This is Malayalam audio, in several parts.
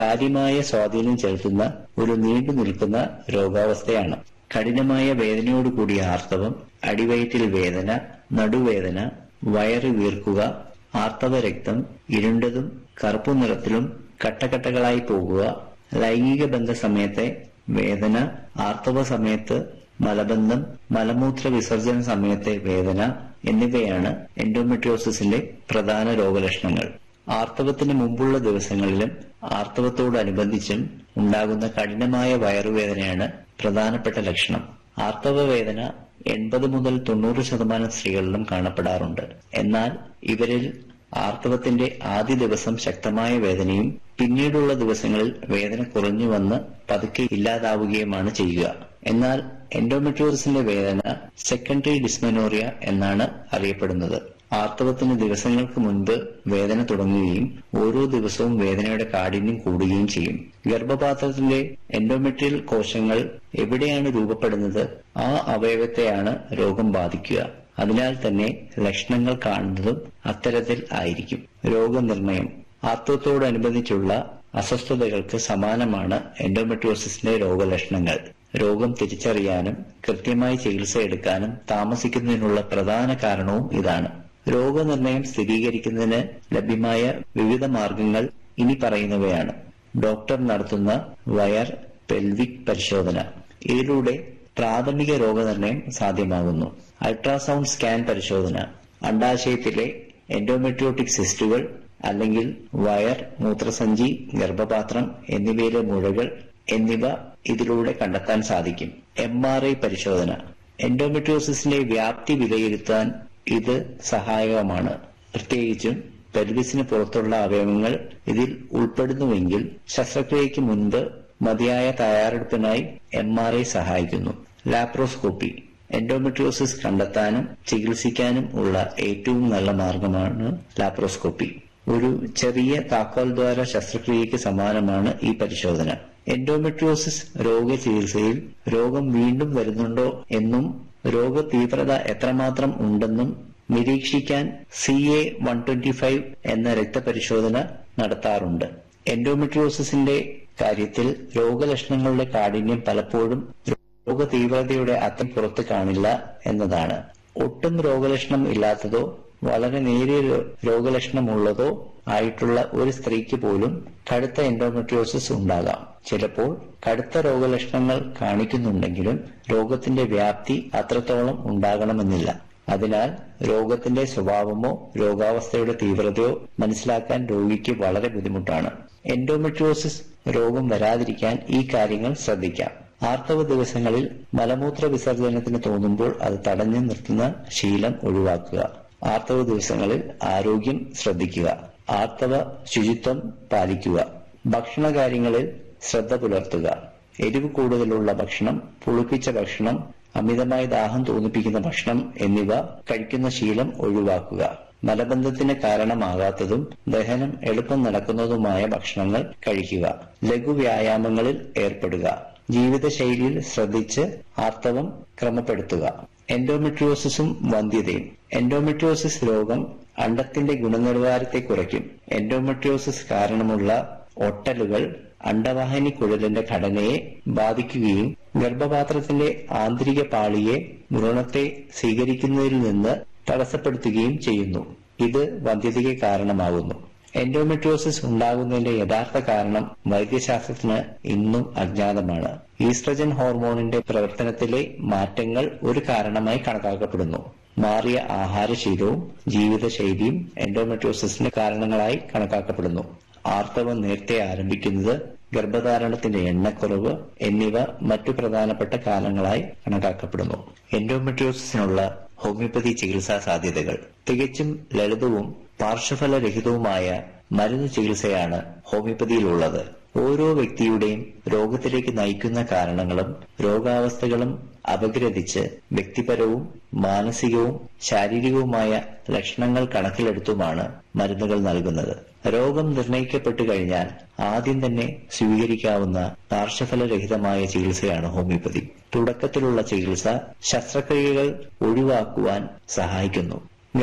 കാര്യമായ സ്വാധീനം ചെലുത്തുന്ന ഒരു നീണ്ടു നിൽക്കുന്ന രോഗാവസ്ഥയാണ് കഠിനമായ വേദനയോടുകൂടിയ ആർത്തവം അടിവയറ്റിൽ വേദന നടുവേദന വയറ് വീർക്കുക ആർത്തവ രക്തം ഇരുണ്ടതും കറുപ്പു നിറത്തിലും കട്ടകട്ടകളായി പോകുക ലൈംഗിക ബന്ധ സമയത്തെ വേദന ആർത്തവ സമയത്ത് മലബന്ധം മലമൂത്ര വിസർജന സമയത്തെ വേദന എന്നിവയാണ് എൻഡോമെട്രിയോസിസിന്റെ പ്രധാന രോഗലക്ഷണങ്ങൾ ആർത്തവത്തിന് മുമ്പുള്ള ദിവസങ്ങളിലും ആർത്തവത്തോടനുബന്ധിച്ചും ഉണ്ടാകുന്ന കഠിനമായ വയറുവേദനയാണ് പ്രധാനപ്പെട്ട ലക്ഷണം ആർത്തവ വേദന എൺപത് മുതൽ തൊണ്ണൂറ് ശതമാനം സ്ത്രീകളിലും കാണപ്പെടാറുണ്ട് എന്നാൽ ഇവരിൽ ആർത്തവത്തിന്റെ ആദ്യ ദിവസം ശക്തമായ വേദനയും പിന്നീടുള്ള ദിവസങ്ങളിൽ വേദന കുറഞ്ഞു വന്ന് പതുക്കെ ഇല്ലാതാവുകയുമാണ് ചെയ്യുക എന്നാൽ എൻഡോമെട്രിയോസിന്റെ വേദന സെക്കൻഡറി ഡിസ്മെനോറിയ എന്നാണ് അറിയപ്പെടുന്നത് ആർത്തവത്തിന് ദിവസങ്ങൾക്ക് മുൻപ് വേദന തുടങ്ങുകയും ഓരോ ദിവസവും വേദനയുടെ കാഠിന്യം കൂടുകയും ചെയ്യും ഗർഭപാത്രത്തിലെ എൻഡോമെട്രിയൽ കോശങ്ങൾ എവിടെയാണ് രൂപപ്പെടുന്നത് ആ അവയവത്തെയാണ് രോഗം ബാധിക്കുക അതിനാൽ തന്നെ ലക്ഷണങ്ങൾ കാണുന്നതും അത്തരത്തിൽ ആയിരിക്കും രോഗനിർണയം ആർത്തവത്തോടനുബന്ധിച്ചുള്ള അസ്വസ്ഥതകൾക്ക് സമാനമാണ് എൻഡോമെട്രിയോസിസിന്റെ രോഗലക്ഷണങ്ങൾ രോഗം തിരിച്ചറിയാനും കൃത്യമായി ചികിത്സ എടുക്കാനും താമസിക്കുന്നതിനുള്ള പ്രധാന കാരണവും ഇതാണ് രോഗനിർണയം സ്ഥിരീകരിക്കുന്നതിന് ലഭ്യമായ വിവിധ മാർഗങ്ങൾ ഇനി പറയുന്നവയാണ് ഡോക്ടർ നടത്തുന്ന വയർ പെൽവിക് പരിശോധന ഇതിലൂടെ പ്രാഥമിക രോഗനിർണയം സാധ്യമാകുന്നു അൾട്രാസൗണ്ട് സ്കാൻ പരിശോധന അണ്ടാശയത്തിലെ എൻഡോമെട്രിയോട്ടിക് സിസ്റ്റുകൾ അല്ലെങ്കിൽ വയർ മൂത്രസഞ്ചി ഗർഭപാത്രം എന്നിവയിലെ മുഴകൾ എന്നിവ ഇതിലൂടെ കണ്ടെത്താൻ സാധിക്കും എം ആർ ഐ പരിശോധന എൻഡോമെട്രിയോസിസിന്റെ വ്യാപ്തി വിലയിരുത്താൻ ഇത് സഹായകമാണ് പ്രത്യേകിച്ചും പെൽവിസിന് പുറത്തുള്ള അവയവങ്ങൾ ഇതിൽ ഉൾപ്പെടുന്നുവെങ്കിൽ ശസ്ത്രക്രിയയ്ക്ക് മുൻപ് മതിയായ തയ്യാറെടുപ്പിനായി എം ആർ ഐ സഹായിക്കുന്നു ലാപ്രോസ്കോപ്പി എൻഡോമെട്രിയോസിസ് കണ്ടെത്താനും ചികിത്സിക്കാനും ഉള്ള ഏറ്റവും നല്ല മാർഗമാണ് ലാപ്രോസ്കോപ്പി ഒരു ചെറിയ താക്കോൽ ദ്വാര ശസ്ത്രക്രിയയ്ക്ക് സമാനമാണ് ഈ പരിശോധന എൻഡോമെട്രിയോസിസ് രോഗചികിത്സയിൽ രോഗം വീണ്ടും വരുന്നുണ്ടോ എന്നും രോഗ തീവ്രത എത്രമാത്രം ഉണ്ടെന്നും നിരീക്ഷിക്കാൻ C A one twenty five എന്ന രക്തപരിശോധന നടത്താറുണ്ട് എൻഡോമെട്രിയോസിസിന്റെ കാര്യത്തിൽ രോഗലക്ഷണങ്ങളുടെ കാഠിന്യം പലപ്പോഴും രോഗ തീവ്രതയുടെ അത്തം പുറത്ത് കാണില്ല എന്നതാണ് ഒട്ടും രോഗലക്ഷണം ഇല്ലാത്തതോ വളരെ നേരിയ രോഗലക്ഷണമുള്ളതോ ആയിട്ടുള്ള ഒരു സ്ത്രീക്ക് പോലും കടുത്ത എൻഡോമെട്രിയോസിസ് ഉണ്ടാകാം ചിലപ്പോൾ കടുത്ത രോഗലക്ഷണങ്ങൾ കാണിക്കുന്നുണ്ടെങ്കിലും രോഗത്തിന്റെ വ്യാപ്തി അത്രത്തോളം ഉണ്ടാകണമെന്നില്ല അതിനാൽ രോഗത്തിന്റെ സ്വഭാവമോ രോഗാവസ്ഥയുടെ തീവ്രതയോ മനസ്സിലാക്കാൻ രോഗിക്ക് വളരെ ബുദ്ധിമുട്ടാണ് എൻഡോമെട്രിയോസിസ് രോഗം വരാതിരിക്കാൻ ഈ കാര്യങ്ങൾ ശ്രദ്ധിക്കാം ആർത്തവ ദിവസങ്ങളിൽ മലമൂത്ര വിസർജനത്തിന് തോന്നുമ്പോൾ അത് തടഞ്ഞു നിർത്തുന്ന ശീലം ഒഴിവാക്കുക ആർത്തവ ദിവസങ്ങളിൽ ആരോഗ്യം ശ്രദ്ധിക്കുക ആർത്തവ ശുചിത്വം പാലിക്കുക ഭക്ഷണകാര്യങ്ങളിൽ ശ്രദ്ധ പുലർത്തുക എരിവ് കൂടുതലുള്ള ഭക്ഷണം പുളിപ്പിച്ച ഭക്ഷണം അമിതമായി ദാഹം തോന്നിപ്പിക്കുന്ന ഭക്ഷണം എന്നിവ കഴിക്കുന്ന ശീലം ഒഴിവാക്കുക മലബന്ധത്തിന് കാരണമാകാത്തതും ദഹനം എളുപ്പം നടക്കുന്നതുമായ ഭക്ഷണങ്ങൾ കഴിക്കുക ലഘു വ്യായാമങ്ങളിൽ ഏർപ്പെടുക ജീവിതശൈലിയിൽ ശ്രദ്ധിച്ച് ആർത്തവം ക്രമപ്പെടുത്തുക എൻഡോമെട്രിയോസിസും വന്ധ്യതയും എൻഡോമെട്രിയോസിസ് രോഗം അണ്ടത്തിന്റെ ഗുണനിലവാരത്തെ കുറയ്ക്കും എൻഡോമെട്രിയോസിസ് കാരണമുള്ള ഒട്ടലുകൾ അണ്ടവാഹിനി കുഴലിന്റെ ഘടനയെ ബാധിക്കുകയും ഗർഭപാത്രത്തിന്റെ ആന്തരിക പാളിയെ ഭ്രൂണത്തെ സ്വീകരിക്കുന്നതിൽ നിന്ന് തടസ്സപ്പെടുത്തുകയും ചെയ്യുന്നു ഇത് വന്ധ്യതയ്ക്ക് കാരണമാകുന്നു എൻഡോമെട്രിയോസിസ് ഉണ്ടാകുന്നതിന്റെ യഥാർത്ഥ കാരണം വൈദ്യശാസ്ത്രത്തിന് ഇന്നും അജ്ഞാതമാണ് ഈസ്ട്രജൻ ഹോർമോണിന്റെ പ്രവർത്തനത്തിലെ മാറ്റങ്ങൾ ഒരു കാരണമായി കണക്കാക്കപ്പെടുന്നു മാറിയ ആഹാരശീലവും ജീവിതശൈലിയും എൻഡോമെട്രിയോസിസിന്റെ കാരണങ്ങളായി കണക്കാക്കപ്പെടുന്നു ആർത്തവം നേരത്തെ ആരംഭിക്കുന്നത് ഗർഭധാരണത്തിന്റെ എണ്ണക്കുറവ് എന്നിവ മറ്റു പ്രധാനപ്പെട്ട കാരണങ്ങളായി കണക്കാക്കപ്പെടുന്നു എൻഡോമെട്രിയോസിസിനുള്ള ഹോമിയോപ്പതി ചികിത്സാ സാധ്യതകൾ തികച്ചും ലളിതവും പാർശ്വഫലരഹിതവുമായ മരുന്ന് ചികിത്സയാണ് ഹോമിയോപ്പതിയിലുള്ളത് ഓരോ വ്യക്തിയുടെയും രോഗത്തിലേക്ക് നയിക്കുന്ന കാരണങ്ങളും രോഗാവസ്ഥകളും അപഗ്രഥിച്ച് വ്യക്തിപരവും മാനസികവും ശാരീരികവുമായ ലക്ഷണങ്ങൾ കണക്കിലെടുത്തുമാണ് മരുന്നുകൾ നൽകുന്നത് രോഗം നിർണയിക്കപ്പെട്ടു കഴിഞ്ഞാൽ ആദ്യം തന്നെ സ്വീകരിക്കാവുന്ന പാർശ്വഫലരഹിതമായ ചികിത്സയാണ് ഹോമിയോപ്പതി തുടക്കത്തിലുള്ള ചികിത്സ ശസ്ത്രക്രിയകൾ ഒഴിവാക്കുവാൻ സഹായിക്കുന്നു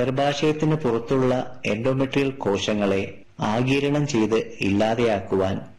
ഗർഭാശയത്തിന് പുറത്തുള്ള എൻഡോമെട്രിയൽ കോശങ്ങളെ ആഗിരണം ചെയ്ത് ഇല്ലാതെയാക്കുവാൻ